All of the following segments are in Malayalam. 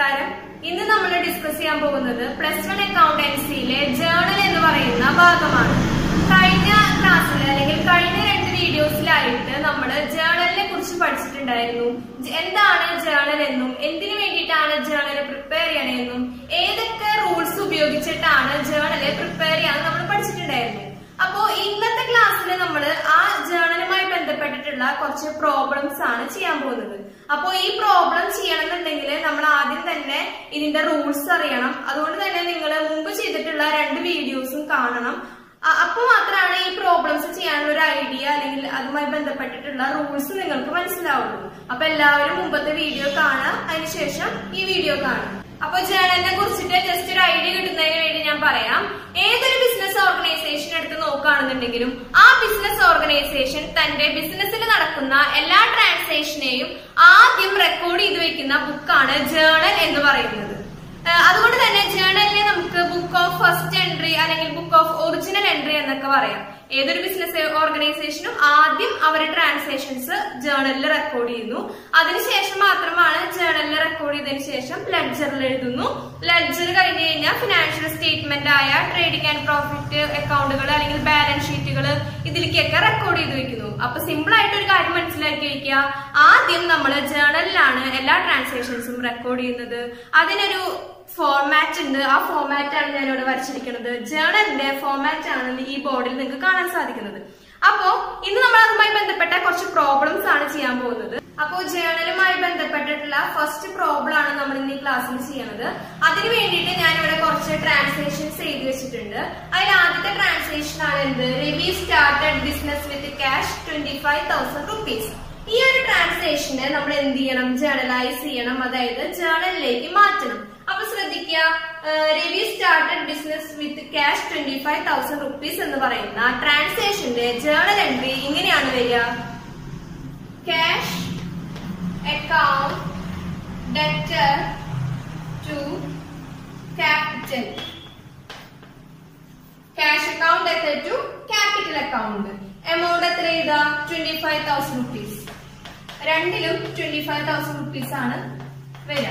നമസ്കാരം ഇന്ന് നമ്മൾ ഡിസ്കസ് ചെയ്യാൻ പോകുന്നത് പ്ലസ് വൺ അക്കൗണ്ടൻസിയിലെ ജേണൽ എന്ന് പറയുന്ന ഭാഗമാണ് കഴിഞ്ഞ ക്ലാസ്സിൽ അല്ലെങ്കിൽ കഴിഞ്ഞ രണ്ട് വീഡിയോസിലായിട്ട് നമ്മൾ ജേണലിനെ കുറിച്ച് പഠിച്ചിട്ടുണ്ടായിരുന്നു ജ- എന്താണ് ജേണൽ എന്നും എന്തിനു വേണ്ടിയിട്ടാണ് ജേണൽ പ്രിപ്പയർ ചെയ്യണമെന്നും ഏതൊക്കെ റൂൾസ് ഉപയോഗിച്ചിട്ടാണ് ജേണല് പ്രിപ്പയർ ചെയ്യാൻ നമ്മൾ പഠിച്ചിട്ടുണ്ടായിരുന്നു അപ്പോ ഇന്നത്തെ ക്ലാസ്സിൽ നമ്മൾ ആ ജേണലുമായി ബന്ധപ്പെട്ടിട്ടുള്ള കുറച്ച് പ്രോബ്ലംസ് ആണ് ചെയ്യാൻ പോകുന്നത് അപ്പോ ഈ പ്രോബ്ലം ചെയ്യണമെന്നുണ്ടെങ്കിൽ നമ്മൾ ആദ്യം തന്നെ ഇതിന്റെ റൂൾസ് അറിയണം അതുകൊണ്ട് തന്നെ നിങ്ങൾ മുമ്പ് ചെയ്തിട്ടുള്ള രണ്ട് വീഡിയോസും കാണണം അ- അപ്പൊ മാത്രമാണ് ഈ പ്രോബ്ലംസ് ചെയ്യാനുള്ള ഒരു ഐഡിയ അല്ലെങ്കിൽ അതുമായി ബന്ധപ്പെട്ടിട്ടുള്ള റൂൾസ് നിങ്ങൾക്ക് മനസ്സിലാവുള്ളൂ അപ്പൊ എല്ലാവരും മുമ്പത്തെ വീഡിയോ കാണാം അതിനുശേഷം ഈ വീഡിയോ കാണാം അപ്പൊ ജേണലിനെ കുറിച്ചിട്ട് ജസ്റ്റ് ഒരു ഐഡിയ കിട്ടുന്നതിന് വേണ്ടി ഞാൻ പറയാം ഏതൊരു ബിസിനസ് ഓർഗനൈസേഷൻ എടുത്ത് നോക്കുകയാണെന്നുണ്ടെങ്കിലും ആ ബിസിനസ് ഓർഗനൈസേഷൻ തന്റെ ബിസിനസ്സിൽ നടക്കുന്ന എല്ലാ ട്രാൻസാക്ഷനെയും ആദ്യം റെക്കോർഡ് ചെയ്ത് വെക്കുന്ന ബുക്കാണ് ജേണൽ എന്ന് പറയുന്നത് ഏഹ് അതുകൊണ്ട് തന്നെ ജേണലിനെ നമുക്ക് ബുക്ക് ഓഫ് ഫസ്റ്റ് എൻട്രി അല്ലെങ്കിൽ ബുക്ക് ഓഫ് ഒറിജിനൽ എൻട്രി എന്നൊക്കെ പറയാം ഏതൊരു ബിസിനസ് ഓർഗനൈസേഷനും ആദ്യം അവരുടെ ട്രാൻസാക്ഷൻസ് ജേണലിൽ റെക്കോർഡ് ചെയ്യുന്നു അതിനുശേഷം മാത്രമാണ് ജേണലിൽ റെക്കോർഡ് ചെയ്തതിനു ശേഷം ലെഡ്ജറിൽ എഴുതുന്നു ലെഡ്ജർ കഴിഞ്ഞ് കഴിഞ്ഞാൽ ഫിനാൻഷ്യൽ സ്റ്റേറ്റ്മെന്റ് ആയ ട്രേഡിംഗ് ആൻഡ് പ്രോഫിറ്റ് അക്കൗണ്ടുകൾ അല്ലെങ്കിൽ ബാലൻസ് ഷീറ്റുകൾ ഇതിലേക്കൊക്കെ റെക്കോർഡ് ചെയ്ത് വെക്കുന്നു അപ്പൊ സിമ്പിൾ ആയിട്ട് ഒരു കാര്യം മനസ്സിലാക്കി വെക്കുക ആദ്യം നമ്മൾ ജേണലിലാണ് എല്ലാ ട്രാൻസാക്ഷൻസും റെക്കോർഡ് ചെയ്യുന്നത് അതിനൊരു ഫോർമാറ്റ് ഉണ്ട് ആ ഫോർമാറ്റ് ആണ് ഞാൻ ഇവിടെ വരച്ചിരിക്കുന്നത് ജേണലിന്റെ ഫോർമാറ്റ് ആണ് ഈ ബോർഡിൽ നിങ്ങൾക്ക് കാണാൻ സാധിക്കുന്നത് അപ്പോ ഇന്ന് നമ്മൾ അതുമായി ബന്ധപ്പെട്ട കുറച്ച് പ്രോബ്ലംസ് ആണ് ചെയ്യാൻ പോകുന്നത് അപ്പോ ജേണലുമായി ബന്ധപ്പെട്ടിട്ടുള്ള ഫസ്റ്റ് പ്രോബ്ലം ആണ് നമ്മൾ ഇന്ന് ഈ ക്ലാസ്സിൽ ചെയ്യണത് അതിന് വേണ്ടിയിട്ട് ഞാൻ ഇവിടെ കുറച്ച് ട്രാൻസാക്ഷൻസ് എഴുതി വെച്ചിട്ടുണ്ട് അതിൽ ആദ്യത്തെ ട്രാൻസാക്ഷൻ ആണ് എന്ത് Ravi started business with cash twenty five thousand rupees ഈ ഒരു ട്രാൻസാക്ഷനെ നമ്മൾ എന്ത് ചെയ്യണം ജേണലൈസ് ചെയ്യണം അതായത് ജേണലിലേക്ക് മാറ്റണം അപ്പൊ ശ്രദ്ധിക്കുക ഏഹ് Ravi started business with cash twenty five thousand rupees എന്ന് പറയുന്ന ട്രാൻസാക്ഷന്റെ ജേണൽ എൻട്രി ഇങ്ങനെയാണ് വരിക cash account debtor to capital cash account debtor to capital account amount എത്ര എഴുതാ ട്വന്റി ഫൈവ് തൗസൻഡ് റുപ്പീസ് രണ്ടിലും ട്വന്റി ഫൈവ് തൗസൻഡ് റുപ്പീസ് ആണ് വരിക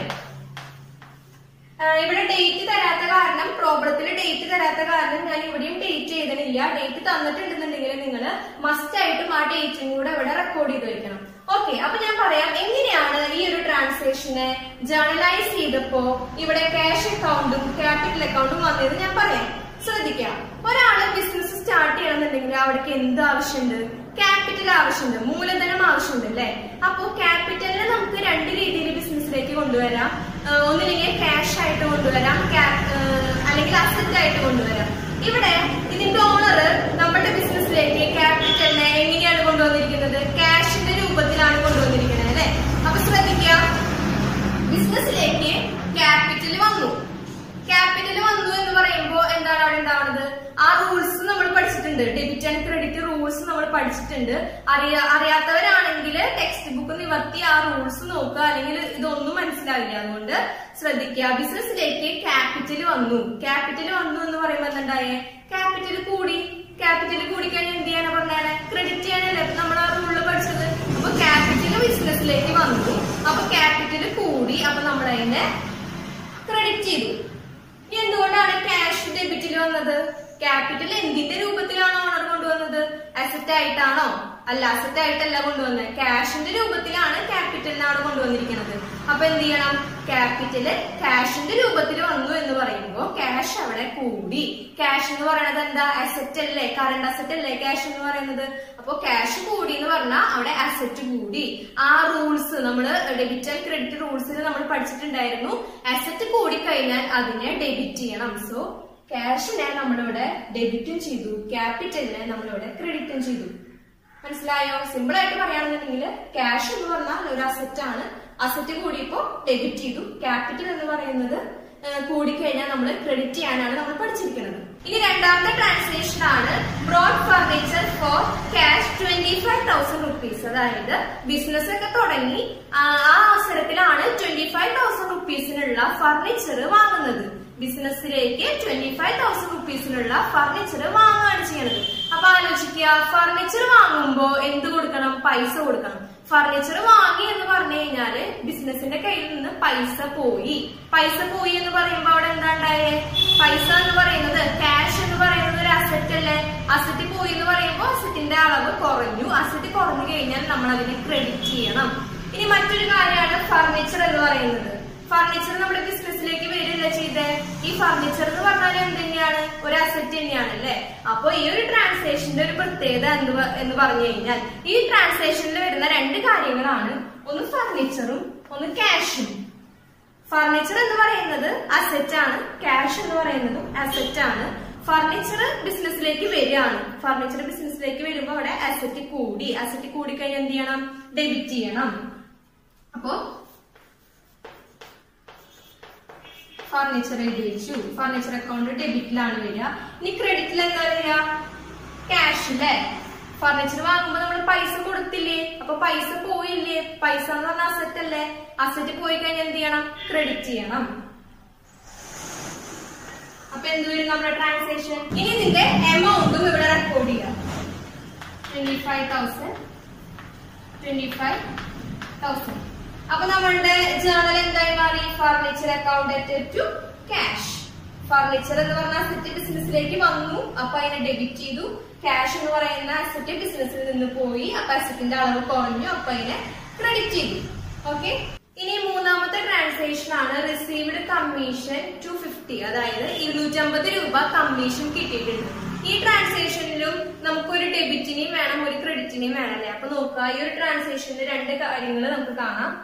ആഹ് ഇവിടെ ഡേറ്റ് തരാത്ത കാരണം പ്രോബ്ലത്തിൽ ഡേറ്റ് തരാത്ത കാരണം ഞാൻ ഇവിടെയും ഡേറ്റ് ചെയ്തിട്ടില്ല ഡേറ്റ് തന്നിട്ടുണ്ടെന്നുണ്ടെങ്കിൽ നിങ്ങൾ മസ്റ്റ് ആയിട്ടും ആ ഡേറ്റും കൂടെ ഇവിടെ റെക്കോർഡ് ചെയ്ത് വെക്കണം ഓക്കെ അപ്പൊ ഞാൻ പറയാം എങ്ങനെയാണ് ഈ ഒരു ട്രാൻസാക്ഷനെ ജേർണലൈസ് ചെയ്തപ്പോ ഇവിടെ ക്യാഷ് അക്കൗണ്ടും ക്യാപിറ്റൽ അക്കൗണ്ടും വന്നത് ഞാൻ പറയാം ശ്രദ്ധിക്കാം ഒരാള് ബിസിനസ് സ്റ്റാർട്ട് ചെയ്യണമെന്നുണ്ടെങ്കിൽ അവിടേക്ക് എന്ത് ആവശ്യമുണ്ട് ക്യാപിറ്റൽ ആവശ്യമുണ്ട് മൂലധനം ആവശ്യമുണ്ട് അല്ലെ അപ്പോ ക്യാപിറ്റലിനെ നമുക്ക് രണ്ട് രീതിയിൽ ബിസിനസ്സിലേക്ക് കൊണ്ടുവരാം ആഹ് ഒന്നില്ലെങ്കിൽ ക്യാഷ് ആയിട്ട് കൊണ്ടുവരാം cap- ആഹ് അല്ലെങ്കിൽ അസറ്റ് ആയിട്ട് കൊണ്ടുവരാം ഇവിടെ ഇതിന്റെ ഓണർ നമ്മുടെ ബിസിനസ്സിലേക്ക് ക്യാപിറ്റലിനെ എങ്ങനെയാണ് കൊണ്ടുവന്നിരിക്കുന്നത് ക്യാഷിന്റെ രൂപത്തിലാണ് കൊണ്ടുവന്നിരിക്കുന്നത് അല്ലെ അപ്പൊ ശ്രദ്ധിക്കുക ബിസിനസ്സിലേക്ക് ക്യാപിറ്റൽ വന്നു ക്യാപിറ്റൽ വന്നു എന്ന് പറയുമ്പോ എന്താണ് അവിടെ ഉണ്ടാവുന്നത് ആ റൂൾസ് നമ്മൾ പഠിച്ചിട്ടുണ്ട് ഡെബിറ്റ് ആൻഡ് ക്രെഡിറ്റ് റൂൾസ് നമ്മൾ പഠിച്ചിട്ടുണ്ട് അറിയാ അറിയാത്തവരാണെങ്കിൽ ടെക്സ്റ്റ് ബുക്ക് നിവർത്തി ആ റൂൾസ് നോക്കുക അല്ലെങ്കിൽ ഇതൊന്നും മനസ്സിലാവില്ല അതുകൊണ്ട് ശ്രദ്ധിക്കുക ബിസിനസ്സിലേക്ക് ക്യാപിറ്റൽ വന്നു ക്യാപിറ്റൽ വന്നു എന്ന് പറയുമ്പോൾ എന്തുണ്ടായേ ക്യാപിറ്റൽ കൂടി ക്യാപിറ്റൽ കൂടി കഴിഞ്ഞാൽ എന്ത് ചെയ്യാനാ പറഞ്ഞാണ് ക്രെഡിറ്റ് ചെയ്യാനല്ലേ നമ്മൾ ആ റൂളിൽ പഠിച്ചത് അപ്പൊ ക്യാപിറ്റൽ ബിസിനസ്സിലേക്ക് വന്നു അപ്പൊ ക്യാപിറ്റൽ കൂടി അപ്പൊ നമ്മൾ അതിനെ ക്രെഡിറ്റ് ചെയ്തു ഇനി എന്തുകൊണ്ടാണ് ക്യാഷ് ഡെബിറ്റിൽ വന്നത് ക്യാപിറ്റൽ എന്തിന്റെ രൂപത്തിലാണ് ഓണർ കൊണ്ടുവന്നത് അസറ്റ് ആയിട്ടാണോ അല്ല അസറ്റ് ആയിട്ടല്ല കൊണ്ടുവന്നത് ക്യാഷിന്റെ രൂപത്തിലാണ് ക്യാപിറ്റലിനാണ് കൊണ്ടുവന്നിരിക്കുന്നത് അപ്പൊ എന്ത് ചെയ്യണം ക്യാപിറ്റല് ക്യാഷിന്റെ രൂപത്തിൽ വന്നു എന്ന് പറയുമ്പോൾ ക്യാഷ് അവിടെ കൂടി ക്യാഷ് എന്ന് പറയുന്നത് എന്താ അസറ്റ് അല്ലേ കറണ്ട് അസറ്റ് അല്ലേ ക്യാഷ് എന്ന് പറയുന്നത് അപ്പൊ ക്യാഷ് കൂടി എന്ന് പറഞ്ഞാൽ അവിടെ അസറ്റ് കൂടി ആ റൂൾസ് നമ്മൾ ഡെബിറ്റ് ആൻഡ് ക്രെഡിറ്റ് റൂൾസിൽ നമ്മൾ പഠിച്ചിട്ടുണ്ടായിരുന്നു അസറ്റ് കൂടി കഴിഞ്ഞാൽ അതിനെ ഡെബിറ്റ് ചെയ്യണം സോ ക്യാഷിനെ നമ്മളിവിടെ ഡെബിറ്റും ചെയ്തു ക്യാപിറ്റലിനെ നമ്മളിവിടെ ക്രെഡിറ്റും ചെയ്തു മനസ്സിലായോ സിമ്പിൾ ആയിട്ട് പറയുകയാണെന്നുണ്ടെങ്കിൽ ക്യാഷ് എന്ന് പറഞ്ഞാൽ ഒരു അസറ്റ് ആണ് അസറ്റ് കൂടിയപ്പോ ഡെബിറ്റ് ചെയ്തു ക്യാപിറ്റൽ എന്ന് പറയുന്നത് ഏഹ്, കൂടിക്കഴിഞ്ഞാൽ നമ്മൾ ക്രെഡിറ്റ് ചെയ്യാനാണ് നമ്മൾ പഠിച്ചിരിക്കുന്നത് ഇനി രണ്ടാമത്തെ ട്രാൻസാക്ഷൻ ആണ് bought furniture for cash twenty five thousand rupees അതായത് ബിസിനസ് ഒക്കെ തുടങ്ങി ആ ആ അവസരത്തിലാണ് ട്വന്റി ഫൈവ് തൗസൻഡ് റുപ്പീസിനുള്ള ഫർണിച്ചർ വാങ്ങുന്നത് ബിസിനസ്സിലേക്ക് ട്വന്റി ഫൈവ് തൗസൻഡ് റുപ്പീസിനുള്ള ഫർണിച്ചർ വാങ്ങുകയാണ് ചെയ്യണത് അപ്പൊ ആലോചിക്കുക ഫർണിച്ചർ വാങ്ങുമ്പോ എന്ത് കൊടുക്കണം പൈസ കൊടുക്കണം ഫർണിച്ചർ വാങ്ങി എന്ന് പറഞ്ഞു കഴിഞ്ഞാല് ബിസിനസിന്റെ കയ്യിൽ നിന്ന് പൈസ പോയി പൈസ പോയി എന്ന് പറയുമ്പോ അവിടെ എന്താ ഉണ്ടായേ പൈസ എന്ന് പറയുന്നത് ക്യാഷ് എന്ന് പറയുന്നത് ഒരു അസറ്റ് അല്ലേ അസറ്റ് പോയി എന്ന് പറയുമ്പോൾ അസറ്റിന്റെ അളവ് കുറഞ്ഞു അസറ്റ് കുറഞ്ഞു കഴിഞ്ഞാൽ നമ്മൾ അതിനെ ക്രെഡിറ്റ് ചെയ്യണം ഇനി മറ്റൊരു കാര്യമാണ് ഫർണിച്ചർ എന്ന് പറയുന്നത് ഫർണിച്ചർ നമ്മുടെ ബിസിനസ്സിലേക്ക് വരില്ല ചെയ്തേ ഈ ഫർണിച്ചർ എന്ന് പറഞ്ഞാൽ എന്ത് തന്നെയാണ് ഒരു അസറ്റ് തന്നെയാണ് അല്ലേ അപ്പൊ ഈ ഒരു ട്രാൻസാക്ഷന്റെ ഒരു പ്രത്യേകത എന്ന് പ- എന്ന് പറഞ്ഞു കഴിഞ്ഞാൽ ഈ ട്രാൻസാക്ഷനിൽ വരുന്ന രണ്ട് കാര്യങ്ങളാണ് ഒന്ന് ഫർണിച്ചറും ഒന്ന് ക്യാഷും ഫർണിച്ചർ എന്ന് പറയുന്നത് അസറ്റ് ആണ് ക്യാഷ് എന്ന് പറയുന്നതും അസറ്റ് ആണ് ഫർണിച്ചർ ബിസിനസ്സിലേക്ക് വരികയാണ് ഫർണിച്ചർ ബിസിനസ്സിലേക്ക് വരുമ്പോൾ അവിടെ അസറ്റ് കൂടി അസറ്റ് കൂടി കഴിഞ്ഞാൽ എന്ത് ചെയ്യണം ഡെബിറ്റ് ചെയ്യണം അപ്പോ ഫർണിച്ചർ എഴുതി വെച്ചു ഫർണിച്ചർ അക്കൗണ്ട് ഡെബിറ്റിലാണ് വരിക ഇനി ക്രെഡിറ്റിൽ എന്താ വരിക ക്യാഷ് അല്ലേ ഫർണിച്ചർ വാങ്ങുമ്പോ നമ്മൾ പൈസ കൊടുത്തില്ലേ അപ്പൊ പൈസ പോയില്ലേ പൈസ എന്ന് പറഞ്ഞ അസറ്റ് അല്ലേ അസറ്റ് പോയി കഴിഞ്ഞാൽ എന്ത് ചെയ്യണം ക്രെഡിറ്റ് ചെയ്യണം അപ്പൊ എന്ത് വരും നമ്മുടെ ട്രാൻസാക്ഷൻ ഇനി ഇതിന്റെ എമൗണ്ടും ഇവിടെ റെക്കോർഡ് ചെയ്യാം twenty five thousand twenty five thousand അപ്പൊ നമ്മളുടെ ജേണൽ എന്തായി മാറി furniture account to cash furniture എന്ന് പറഞ്ഞ അസറ്റ് ബിസിനസ്സിലേക്ക് വന്നു അപ്പൊ അതിനെ ഡെബിറ്റ് ചെയ്തു ക്യാഷ് എന്ന് പറയുന്ന അസറ്റ് ബിസിനസ്സിൽ നിന്ന് പോയി അപ്പൊ അസറ്റിന്റെ അളവ് കുറഞ്ഞു അപ്പൊ അതിനെ ക്രെഡിറ്റ് ചെയ്തു ഓക്കെ ഇനി മൂന്നാമത്തെ ട്രാൻസാക്ഷൻ ആണ് റിസീവ്ഡ് കമ്മീഷൻ ടു ഫിഫ്റ്റി അതായത് ഇരുന്നൂറ്റമ്പത് രൂപ കമ്മീഷൻ കിട്ടിയിട്ടുണ്ട് ഈ ട്രാൻസാക്ഷനിലും നമുക്കൊരു ഡെബിറ്റിനെയും വേണം ഒരു ക്രെഡിറ്റിനെയും വേണം അല്ലേ അപ്പൊ നോക്കുക ഈ ഒരു ട്രാൻസാക്ഷനിൽ രണ്ട് കാര്യങ്ങൾ നമുക്ക് കാണാം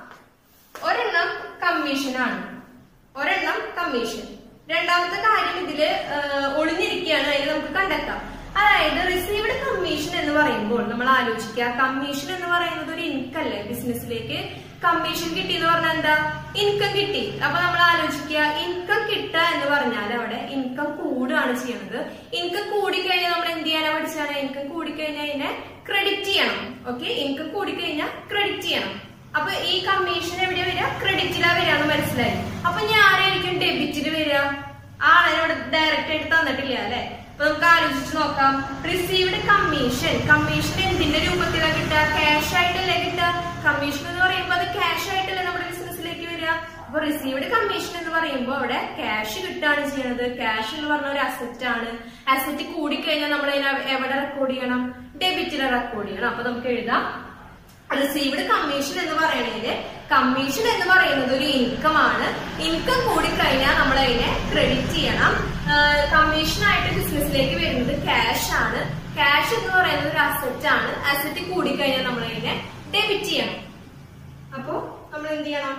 ഒരെണ്ണം കമ്മീഷൻ ആണ് ഒരെണ്ണം കമ്മീഷൻ രണ്ടാമത്തെ കാര്യം ഇതില് ആ, ഒളിഞ്ഞിരിക്കുകയാണ് അതിന് നമുക്ക് കണ്ടെത്താം അതായത് റിസീവ്ഡ് കമ്മീഷൻ എന്ന് പറയുമ്പോൾ നമ്മൾ ആലോചിക്കുക കമ്മീഷൻ എന്ന് പറയുന്നത് ഒരു ഇൻകം അല്ലേ ബിസിനസ്സിലേക്ക് കമ്മീഷൻ കിട്ടി എന്ന് പറഞ്ഞാൽ എന്താ ഇൻകം കിട്ടി അപ്പൊ നമ്മൾ ആലോചിക്കുക ഇൻകം കിട്ടുക എന്ന് പറഞ്ഞാൽ അവിടെ ഇൻകം കൂടുകയാണ് ചെയ്യുന്നത് ഇൻകം കൂടിക്കഴിഞ്ഞാൽ നമ്മൾ എന്ത് ചെയ്യാനാ പഠിച്ചാണ് ഇൻകം കൂടിക്കഴിഞ്ഞാൽ അതിനെ ക്രെഡിറ്റ് ചെയ്യണം ഓക്കെ ഇൻകം കൂടിക്കഴിഞ്ഞാൽ ക്രെഡിറ്റ് ചെയ്യണം അപ്പൊ ഈ കമ്മീഷൻ എവിടെയാ വരിക ക്രെഡിറ്റിലാ വരികയെന്ന് മനസ്സിലായി അപ്പൊ ഞാൻ ആരായിരിക്കും ഡെബിറ്റിൽ വരിക ആളെ ഇവിടെ ഡയറക്റ്റ് ആയിട്ട് തന്നിട്ടില്ല അല്ലെ അപ്പൊ നമുക്ക് ആലോചിച്ച് നോക്കാം റിസീവ്ഡ് കമ്മീഷൻ കമ്മീഷൻ എന്തിന്റെ രൂപത്തിലാണ് കിട്ടുക ക്യാഷ് ആയിട്ടല്ലേ കിട്ടുക കമ്മീഷൻ എന്ന് പറയുമ്പോൾ അത് ക്യാഷ് ആയിട്ടല്ലേ നമ്മുടെ ബിസിനസ്സിലേക്ക് വരിക അപ്പൊ റിസീവ്ഡ് കമ്മീഷൻ എന്ന് പറയുമ്പോൾ അവിടെ ക്യാഷ് കിട്ടുകയാണ് ചെയ്യുന്നത് ക്യാഷ് എന്ന് പറഞ്ഞ ഒരു അസറ്റ് ആണ് അസറ്റ് കൂടിക്കഴിഞ്ഞാൽ നമ്മൾ അതിനെ എവിടെ റെക്കോർഡ് ചെയ്യണം ഡെബിറ്റിൽ റെക്കോർഡ് ചെയ്യണം അപ്പൊ നമുക്ക് എഴുതാം റിസീവ്ഡ് കമ്മീഷൻ എന്ന് പറയണേല് കമ്മീഷൻ എന്ന് പറയുന്നത് ഒരു ഇൻകം ആണ് ഇൻകം കൂടിക്കഴിഞ്ഞാൽ നമ്മൾ അതിനെ ക്രെഡിറ്റ് ചെയ്യണം കമ്മീഷൻ ആയിട്ട് ബിസിനസ്സിലേക്ക് വരുന്നത് ക്യാഷ് ആണ് ക്യാഷ് എന്ന് പറയുന്നത് ഒരു അസറ്റ് ആണ് അസറ്റ് കൂടിക്കഴിഞ്ഞാൽ നമ്മൾ അതിനെ ഡെബിറ്റ് ചെയ്യണം അപ്പോ നമ്മൾ എന്ത് ചെയ്യണം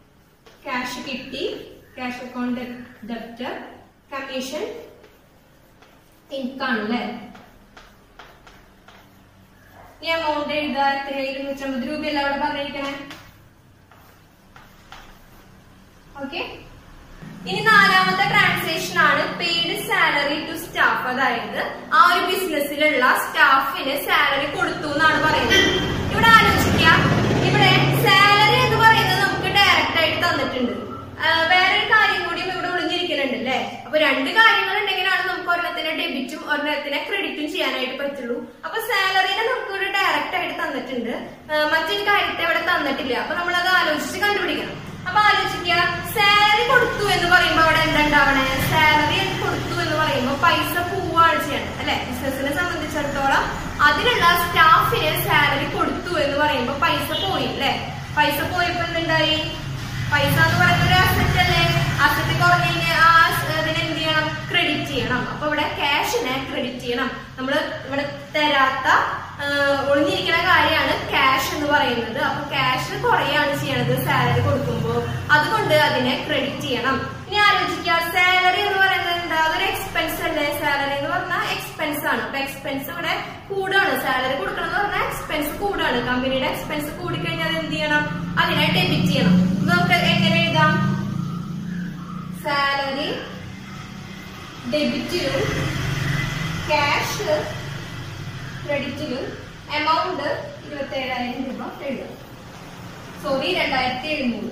ക്യാഷ് കിട്ടി cash account debit commission income ആണ് അല്ലേ ഈ എമൗണ്ട് എഴുതാ എത്ര ഇരുന്നൂറ്റമ്പത് രൂപയല്ല അവിടെ പറഞ്ഞിരിക്കണേ ഓക്കെ ഇനി നാലാമത്തെ ട്രാൻസാക്ഷൻ ആണ് പെയ്ഡ് സാലറി ടു സ്റ്റാഫ് അതായത് ആ ഒരു ബിസിനസ്സിലുള്ള സ്റ്റാഫിന് സാലറി കൊടുത്തു എന്നാണ് പറയുന്നത് ഇവിടെ ആലോചിക്കുക ഇവിടെ സാലറി എന്ന് പറയുന്നത് നമുക്ക് ഡയറക്റ്റ് ആയിട്ട് തന്നിട്ടുണ്ട് ആ, വേറൊരു കാര്യം കൂടിയും ഇവിടെ ഒളിഞ്ഞിരിക്കുന്നുണ്ട് അല്ലേ അപ്പൊ രണ്ട് കാര്യങ്ങൾ ഉണ്ടെങ്കിലാണ് നമുക്ക് ഒരെണ്ണത്തിന് ഡെബിറ്റും ഒരെണ്ണത്തിന് ക്രെഡിറ്റും ചെയ്യാനായിട്ട് പറ്റുള്ളൂ അപ്പൊ സാലറിനെ നമുക്ക് ഒരു ഡയറക്റ്റ് ആയിട്ട് തന്നിട്ടുണ്ട് ആ, മറ്റൊരു കാര്യത്തെ ഇവിടെ തന്നിട്ടില്ല അപ്പൊ നമ്മൾ അത് ആലോചിച്ച് കണ്ടുപിടിക്കണം അപ്പൊ ആലോചിക്കുക സാലറി കൊടുത്തു എന്ന് പറയുമ്പോ അവിടെ എന്താ ഉണ്ടാവണേ സാലറി കൊടുത്തു എന്ന് പറയുമ്പോ പൈസ പോവാണ് ചെയ്യണം അല്ലെ ബിസിനസിനെ സംബന്ധിച്ചിടത്തോളം അതിനുള്ള സ്റ്റാഫിന് സാലറി കൊടുത്തു എന്ന് പറയുമ്പോ പൈസ പോയി അല്ലെ പൈസ പോയപ്പോ എന്തുണ്ടായി പൈസ എന്ന് പറയുന്ന ഒരു അസറ്റ് അല്ലേ അസറ്റ് കുറഞ്ഞു കഴിഞ്ഞാൽ ആ അസ്- അതിനെ എന്ത് ചെയ്യണം ക്രെഡിറ്റ് ചെയ്യണം അപ്പൊ ഇവിടെ ക്യാഷിനെ ക്രെഡിറ്റ് ചെയ്യണം നമ്മൾ ഇവിടെ തരാത്ത ആ, ഒളിഞ്ഞിരിക്കുന്ന കാര്യമാണ് ക്യാഷ് എന്ന് പറയുന്നത് അപ്പൊ ക്യാഷ് കുറയാണ് ചെയ്യണത് സാലറി കൊടുക്കുമ്പോൾ അതുകൊണ്ട് അതിനെ ക്രെഡിറ്റ് ചെയ്യണം ഇനി ആലോചിക്കുക സാലറി എന്ന് പറയുന്നത് എന്താ അതൊരു എക്സ്പെൻസ് അല്ലേ സാലറി എന്ന് പറഞ്ഞാൽ എക്സ്പെൻസ് ആണ് അപ്പൊ എക്സ്പെൻസ് ഇവിടെ കൂടാണ് സാലറി കൊടുക്കണം എന്ന് പറഞ്ഞാൽ എക്സ്പെൻസ് കൂടാണ് കമ്പനിയുടെ എക്സ്പെൻസ് കൂടിക്കഴിഞ്ഞാൽ അത് എന്ത് ചെയ്യണം അതിനെ ഡെബിറ്റ് ചെയ്യണം അപ്പൊ നമുക്ക് എങ്ങനെ എഴുതാം സാലറി ഡെബിറ്റിലും ക്യാഷ് ക്രെഡിറ്റിലും എമൗണ്ട് ഇരുപത്തി ഏഴായിരം രൂപ എഴുതാം സോറി രണ്ടായിരത്തി എഴുന്നൂറ്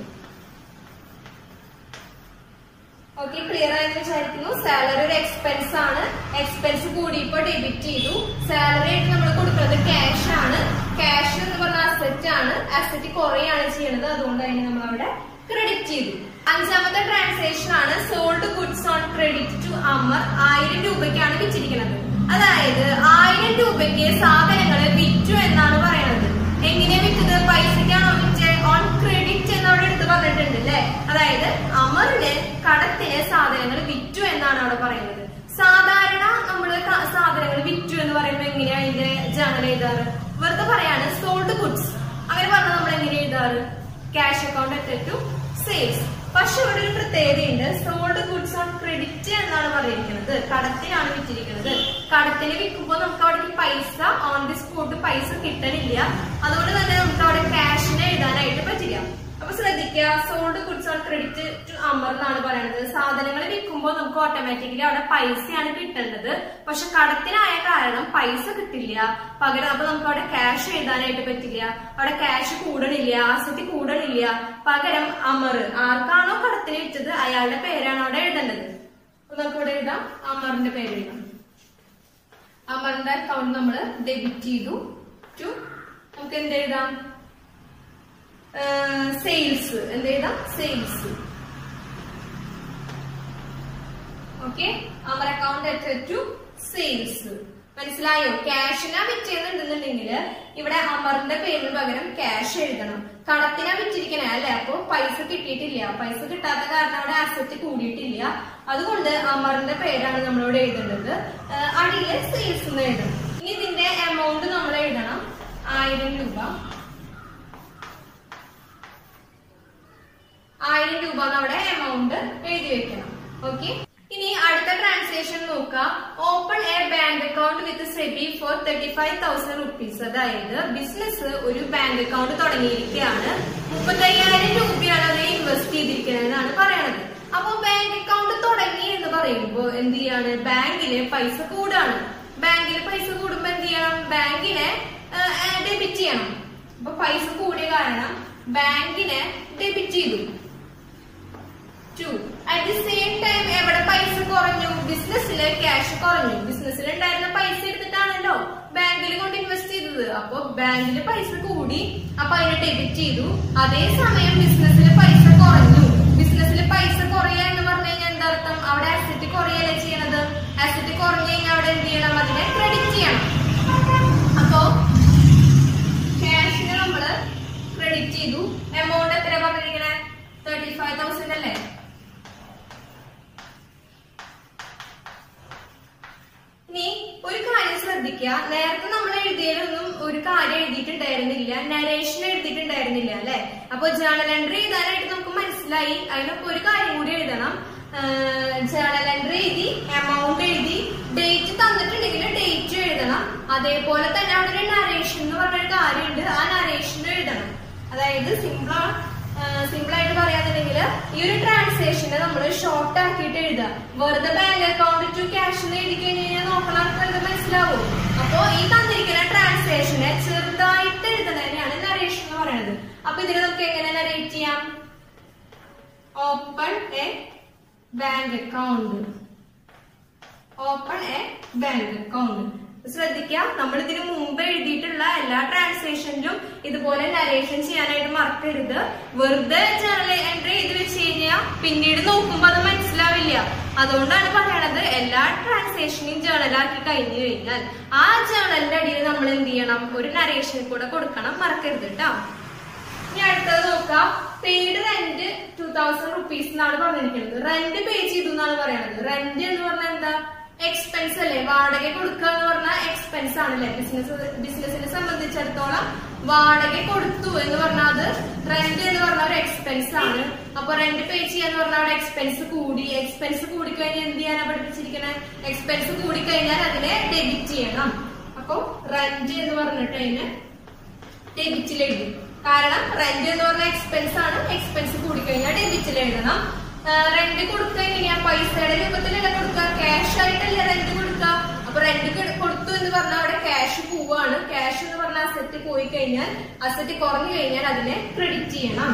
ഓക്കെ ക്ലിയർ ആയെന്ന് വിചാരിക്കുന്നു സാലറി ഒരു എക്സ്പെൻസ് ആണ് എക്സ്പെൻസ് കൂടിയപ്പോ ഡെബിറ്റ് ചെയ്തു സാലറി ആയിട്ട് നമ്മൾ കൊടുക്കുന്നത് ക്യാഷ് ആണ് ക്യാഷ് എന്ന് പറഞ്ഞ അസറ്റ് ആണ് അസറ്റ് കുറയാണ് ചെയ്യുന്നത് അതുകൊണ്ട് അതിന് നമ്മൾ അവിടെ ക്രെഡിറ്റ് ചെയ്തു അഞ്ചാമത്തെ ട്രാൻസാക്ഷൻ ആണ് sold goods on credit to Amar ആയിരം രൂപയ്ക്കാണ് വിറ്റിരിക്കുന്നത് അതായത് ആയിരം രൂപയ്ക്ക് സാധനങ്ങൾ വിറ്റു എന്നാണ് പറയുന്നത് എങ്ങനെ വിറ്റത് പൈസക്കാണോ വിറ്റ് ഓൺ ക്രെഡിറ്റ് എന്നവിടെ എടുത്ത് പറഞ്ഞിട്ടുണ്ട് അല്ലെ അതായത് അമറിന് കടത്തിന് സാധനങ്ങൾ വിറ്റു എന്നാണ് അവിടെ പറയുന്നത് സാധാരണ നമ്മള് ക- സാധനങ്ങൾ വിറ്റു എന്ന് പറയുമ്പോ എങ്ങനെയാ അതിന്റെ ജേണൽ എഴുതാറ് വെറുതെ പറയാണ് സോൾഡ് ഗുഡ്സ് അങ്ങനെ പറഞ്ഞാൽ നമ്മൾ എങ്ങനെ എഴുതാറ് ക്യാഷ് അക്കൗണ്ട് അറ്റഡ് ടു സെയിൽസ് പക്ഷെ ഇവിടെ ഒരു പ്രത്യേകതയുണ്ട് സോൾഡ് ഗുഡ്സ് ഓൺ ക്രെഡിറ്റ് എന്നാണ് പറഞ്ഞിരിക്കുന്നത് കടത്തിനാണ് വിറ്റിരിക്കുന്നത് കടത്തിന് വിൽക്കുമ്പോൾ നമുക്ക് അവിടെ പൈസ ഓൺ ദി സ്പോട്ട് പൈസ കിട്ടണില്ല അതുകൊണ്ട് തന്നെ നമുക്ക് അവിടെ ക്യാഷിനെ എഴുതാനായിട്ട് പറ്റില്ല അപ്പൊ ശ്രദ്ധിക്കുക sold goods on credit to Amar എന്നാണ് പറയുന്നത് സാധനങ്ങൾ വിൽക്കുമ്പോൾ നമുക്ക് ഓട്ടോമാറ്റിക്കലി അവിടെ പൈസയാണ് കിട്ടേണ്ടത് പക്ഷെ കടത്തിനായ കാരണം പൈസ കിട്ടില്ല പകരം അപ്പൊ നമുക്ക് അവിടെ ക്യാഷ് എഴുതാനായിട്ട് പറ്റില്ല അവിടെ ക്യാഷ് കൂടണില്ല ആസക്തി കൂടണില്ല പകരം അമർ ആർക്കാണോ കടത്തിന് വിറ്റത് അയാളുടെ പേരാണ് അവിടെ എഴുതേണ്ടത് അപ്പൊ നമുക്ക് ഇവിടെ എഴുതാം അമറിന്റെ പേര് എഴുതാം അമറിന്റെ അക്കൗണ്ട് നമ്മൾ ഡെബിറ്റ് ചെയ്തു ടു നമുക്ക് എന്ത് എഴുതാം സെയിൽസ് എന്ത് എഴുതാം സെയിൽസ് ഓക്കെ അമർ അക്കൗണ്ട് അറ്റഡ് ടു സെയിൽസ് മനസ്സിലായോ ക്യാഷിനാ വിറ്റേന്നുണ്ടെന്നുണ്ടെങ്കിൽ ഇവിടെ അമറിന്റെ പേരിന് പകരം ക്യാഷ് എഴുതണം കടത്തിനാ വിറ്റിരിക്കണേ അല്ലെ അപ്പൊ പൈസ കിട്ടിയിട്ടില്ല പൈസ കിട്ടാത്ത കാരണം അവിടെ അസറ്റ് കൂടിയിട്ടില്ല അതുകൊണ്ട് അമറിന്റെ പേരാണ് നമ്മളിവിടെ എഴുതേണ്ടത് ആഹ് അടിയില് സെയിൽസ് എന്ന് എഴുതണം ഇനി ഇതിന്റെ എമൗണ്ട് നമ്മൾ എഴുതണം ആയിരം രൂപ ആയിരം രൂപ നമ്മുടെ എമൗണ്ട് എഴുതി വെക്കണം ഓക്കെ ഇനി അടുത്ത ട്രാൻസാക്ഷൻ നോക്കാം open a bank account with സെബി for thirty five thousand rupees അതായത് ബിസിനസ് ഒരു ബാങ്ക് അക്കൗണ്ട് തുടങ്ങിയിരിക്കുകയാണ് മുപ്പത്തയ്യായിരം രൂപയാണ് അത് ഇൻവെസ്റ്റ് ചെയ്തിരിക്കുന്നതെന്നാണ് പറയണത് അപ്പൊ ബാങ്ക് അക്കൗണ്ട് തുടങ്ങി എന്ന് പറയുമ്പോൾ എന്ത് ചെയ്യാണ് ബാങ്കിന് പൈസ കൂടാണ് ബാങ്കിൽ പൈസ കൂടുമ്പോ എന്ത് ചെയ്യണം ബാങ്കിനെ ഡെബിറ്റ് ചെയ്യണം അപ്പൊ പൈസ കൂടിയ കാരണം ബാങ്കിനെ ഡെബിറ്റ് ചെയ്തു to at the same time എവിടെ പൈസ കുറഞ്ഞു ബിസിനസ്സില് ക്യാഷ് കുറഞ്ഞു ബിസിനസ്സിൽ ഉണ്ടായിരുന്ന പൈസ എടുത്തിട്ടാണല്ലോ ബാങ്കിൽ കൊണ്ട് ഇൻവെസ്റ്റ് ചെയ്തത് അപ്പൊ ബാങ്കിൽ പൈസ കൂടി അപ്പൊ അതിനെ ഡെബിറ്റ് ചെയ്തു അതേസമയം ബിസിനസ്സിൽ പൈസ കുറഞ്ഞു ബിസിനസ്സിൽ പൈസ കുറയുക എന്ന് പറഞ്ഞു കഴിഞ്ഞാൽ എന്താ അർത്ഥം അവിടെ അസറ്റ് കുറയല്ലേ ചെയ്യണത് അസറ്റ് കുറഞ്ഞു കഴിഞ്ഞാൽ അവിടെ എന്ത് ചെയ്യണം അതിനെ ക്രെഡിറ്റ് ചെയ്യണം അപ്പോ ക്യാഷിന് നമ്മള് ക്രെഡിറ്റ് ചെയ്തു എമൗണ്ട് എത്ര പറഞ്ഞിരിക്കണേ തേർട്ടി ഫൈവ് തൗസൻഡ് അല്ലേ ഇനി ഒരു കാര്യം ശ്രദ്ധിക്കുക നേരത്തെ നമ്മൾ എഴുതിയതിലൊന്നും ഒരു കാര്യം എഴുതിയിട്ടുണ്ടായിരുന്നില്ല നരേഷൻ എഴുതിയിട്ടുണ്ടായിരുന്നില്ല അല്ലെ അപ്പൊ ജേണൽ എൻട്രി എഴുതാനായിട്ട് നമുക്ക് മനസ്സിലായി അതിനൊക്കെ ഒരു കാര്യം കൂടി എഴുതണം ജേണൽ എൻട്രി എഴുതി എമൗണ്ട് എഴുതി ഡേറ്റ് തന്നിട്ടുണ്ടെങ്കിൽ ഡേറ്റ് എഴുതണം അതേപോലെ തന്നെ അവിടെ ഒരു നരേഷൻ എന്ന് പറഞ്ഞൊരു കാര്യമുണ്ട് ആ നരേഷൻ എഴുതണം അതായത് സിമ്പിൾ സിമ്പിൾ ആയിട്ട് പറയാന്നുണ്ടെങ്കിൽ ഈ ഒരു ട്രാൻസാക്ഷനെ നമ്മൾ ഷോർട്ട് ആക്കിയിട്ട് എഴുതുക വെറുതെ ബാങ്ക് അക്കൗണ്ട് ടു ക്യാഷ് എന്ന് എഴുതി കഴിഞ്ഞ് കഴിഞ്ഞാൽ നോക്കണം ഇത് മനസ്സിലാവും അപ്പോ ഈ തന്നിരിക്കുന്ന ട്രാൻസാക്ഷനെ ചെറുതായിട്ട് എഴുതുന്നതിനാണ് നരേഷൻ എന്ന് പറയുന്നത് അപ്പൊ ഇതിനെ നമുക്ക് എങ്ങനെ നരേറ്റ് ചെയ്യാം open a bank account open a bank account ശ്രദ്ധിക്കുക നമ്മൾ ഇതിന് മുമ്പ് എഴുതിയിട്ടുള്ള എല്ലാ ട്രാൻസാക്ഷനിലും ഇതുപോലെ നരേഷൻ ചെയ്യാനായിട്ട് മറക്കരുത് വെറുതെ ജേണൽ എൻട്രി ചെയ്ത് വെച്ച് കഴിഞ്ഞാൽ പിന്നീട് നോക്കുമ്പോൾ അത് മനസ്സിലാവില്ല അതുകൊണ്ടാണ് പറയണത് എല്ലാ ട്രാൻസാക്ഷനും ജേണലാക്കി കഴിഞ്ഞു കഴിഞ്ഞാൽ ആ ജേണലിന്റെ അടിയിൽ നമ്മൾ എന്ത് ചെയ്യണം ഒരു നരേഷൻ കൂടെ കൊടുക്കണം മറക്കരുത് കേട്ടോ ഇനി അടുത്തത് നോക്കാം paid rent two thousand rupees എന്നാണ് പറഞ്ഞിരിക്കുന്നത് റെന്റ് പേ ചെയ്തു എന്നാണ് പറയുന്നത് റെന്റ് എന്ന് പറഞ്ഞാൽ എന്താ എക്സ്പെൻസ് അല്ലേ വാടക കൊടുക്കുക എന്ന് പറഞ്ഞാൽ എക്സ്പെൻസ് ആണല്ലേ ബിസിനസ് ബിസിനസിനെ സംബന്ധിച്ചിടത്തോളം വാടക കൊടുത്തു എന്ന് പറഞ്ഞാൽ അത് റെന്റ് എന്ന് പറഞ്ഞാൽ ഒരു എക്സ്പെൻസ് ആണ് അപ്പൊ റെന്റ് പേ ചെയ്യാന്ന് പറഞ്ഞാൽ അവിടെ എക്സ്പെൻസ് കൂടി എക്സ്പെൻസ് കൂടി കഴിഞ്ഞാൽ എന്ത് ചെയ്യാനാ പഠിപ്പിച്ചിരിക്കണേ എക്സ്പെൻസ് കൂടി കഴിഞ്ഞാൽ അതിനെ ഡെബിറ്റ് ചെയ്യണം അപ്പൊ റെന്റ് എന്ന് പറഞ്ഞിട്ട് അതിന് ഡെബിറ്റിൽ എഴുതി കാരണം റെന്റ് എന്ന് പറഞ്ഞ എക്സ്പെൻസ് ആണ് എക്സ്പെൻസ് കൂടിക്കഴിഞ്ഞാൽ ഡെബിറ്റിൽ എഴുതണം റെന്റ് കൊടുക്കുക എങ്ങനെയാ പൈസയുടെ രൂപത്തിലല്ല കൊടുക്കുക ക്യാഷ് ആയിട്ടല്ല റെന്റ് കൊടുക്കുക അപ്പൊ റെന്റ് കൊടുത്തു എന്ന് പറഞ്ഞാൽ അവിടെ ക്യാഷ് പോവാണ് ക്യാഷ് എന്ന് പറഞ്ഞ അസറ്റ് പോയി കഴിഞ്ഞാൽ അസറ്റ് കുറഞ്ഞു കഴിഞ്ഞാൽ അതിനെ ക്രെഡിറ്റ് ചെയ്യണം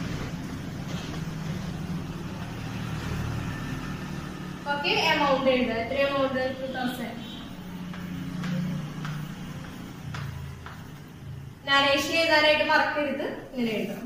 ഓക്കെ എമൗണ്ട് എഴുതുക എത്ര എമൗണ്ട് ടൂ തൗസൻഡ് നരേഷൻ എഴുതാനായിട്ട് മറക്കരുത് ഇങ്ങനെ എഴുതണം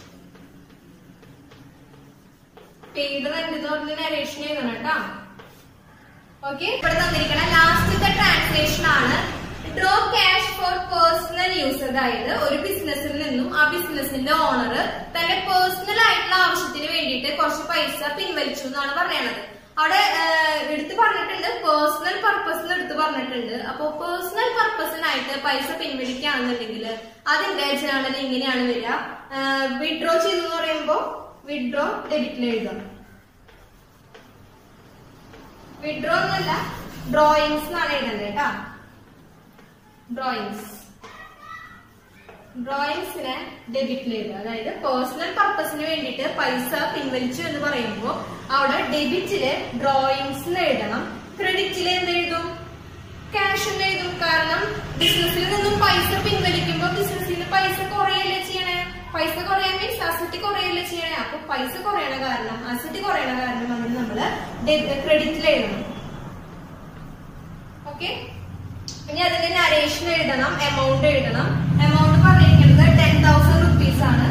പെയ്ഡ് റെന്റ് എന്ന് പറഞ്ഞ് നരേഷൻ എഴുതണം കേട്ടോ ഓക്കെ ഇവിടെ തന്നിരിക്കണ ലാസ്റ്റത്തെ ട്രാൻസ്ലേഷൻ ആണ് draw cash for personal use അതായത് ഒരു ബിസിനസ്സിൽ നിന്നും ആ ബിസിനസിന്റെ ഓണർ തന്റെ പേഴ്സണൽ ആയിട്ടുള്ള ആവശ്യത്തിന് വേണ്ടിയിട്ട് കുറച്ച് പൈസ പിൻവലിച്ചു എന്നാണ് പറയണത് അവിടെ ആഹ്, എടുത്ത് പറഞ്ഞിട്ടുണ്ട് പേഴ്സണൽ പർപ്പസിന് എടുത്ത് പറഞ്ഞിട്ടുണ്ട് അപ്പോ പേഴ്സണൽ പർപ്പസിനായിട്ട് പൈസ പിൻവലിക്കുകയാണെന്നുണ്ടെങ്കിൽ അതിന്റെ ജേണൽ ഇങ്ങനെയാണ് വരിക വിഡ്രോ ചെയ്തു എന്ന് പറയുമ്പോ വിഡ്രോ ഡെബിറ്റിൽ എഴുതാം വിഡ്രോ എന്നല്ല ഡ്രോയിങ്സ് എന്നാണ് എഴുതേണ്ടത് കേട്ടാ ഡ്രോയിങ്സ് ഡ്രോയിങ്സിനെ ഡെബിറ്റിൽ എഴുതുക അതായത് പേഴ്സണൽ പർപ്പസിന് വേണ്ടിയിട്ട് പൈസ പിൻവലിച്ചു എന്ന് പറയുമ്പോൾ അവിടെ ഡെബിറ്റില് ഡ്രോയിങ്സ് എഴുതണം ക്രെഡിറ്റിൽ എന്ത് എഴുതും ക്യാഷ് എന്ന് എഴുതും കാരണം ബിസിനസ്സിൽ നിന്നും പൈസ പിൻവലിക്കുമ്പോൾ ബിസിനസ്സിന് പൈസ കുറയല്ലേ ചെയ്യണേ പൈസ കുറയാൻ മീൻസ് അസറ്റ് കുറയല്ലേ ചെയ്യണേ അപ്പൊ പൈസ കുറയണ കാരണം അസറ്റ് കുറയണ കാരണം അവിടെ നമ്മള് ക്രെഡിറ്റിൽ എഴുതണം ഓക്കെ ഇനി അതിന്റെ നരേഷൻ എഴുതണം എമൗണ്ട് എഴുതണം എമൗണ്ട് പറഞ്ഞിരിക്കുന്നത് ടെൻ തൗസൻഡ് റുപ്പീസ് ആണ്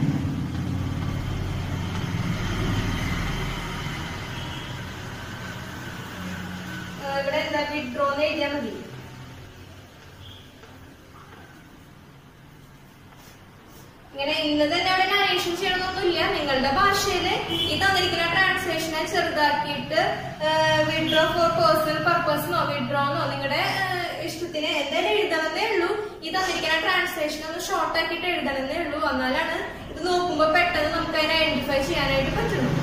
ഏഹ് ഇവിടെ എന്താ വിഡ്രോ എന്ന് എഴുതിയാൽ മതി ഇങ്ങനെ ഇന്ന് തന്നെ അവിടെ നരേഷൻ ചെയ്യണമെന്നൊന്നുമില്ല നിങ്ങളുടെ ഭാഷയിൽ ഈ തന്നിരിക്കുന്ന ട്രാൻസ്ലേഷനെ ചെറുതാക്കിയിട്ട് വിഡ്രോ ഫോർ പേഴ്സണൽ പർപ്പസിനോ വിഡ്രോന്നോ നിങ്ങളുടെ ഇഷ്ടത്തിന് എന്തായാലും എഴുതണമെന്നേ ഉള്ളൂ ഈ തന്നിരിക്കുന്ന ട്രാൻസ്ലേഷൻ ഒന്ന് ഷോർട്ട് ആക്കിയിട്ട് എഴുതണമെന്നേ ഉള്ളൂ എന്നാലാണ് ഇത് നോക്കുമ്പോൾ പെട്ടെന്ന് നമുക്ക് അതിനെ ഐഡന്റിഫൈ ചെയ്യാനായിട്ട് പറ്റുള്ളൂ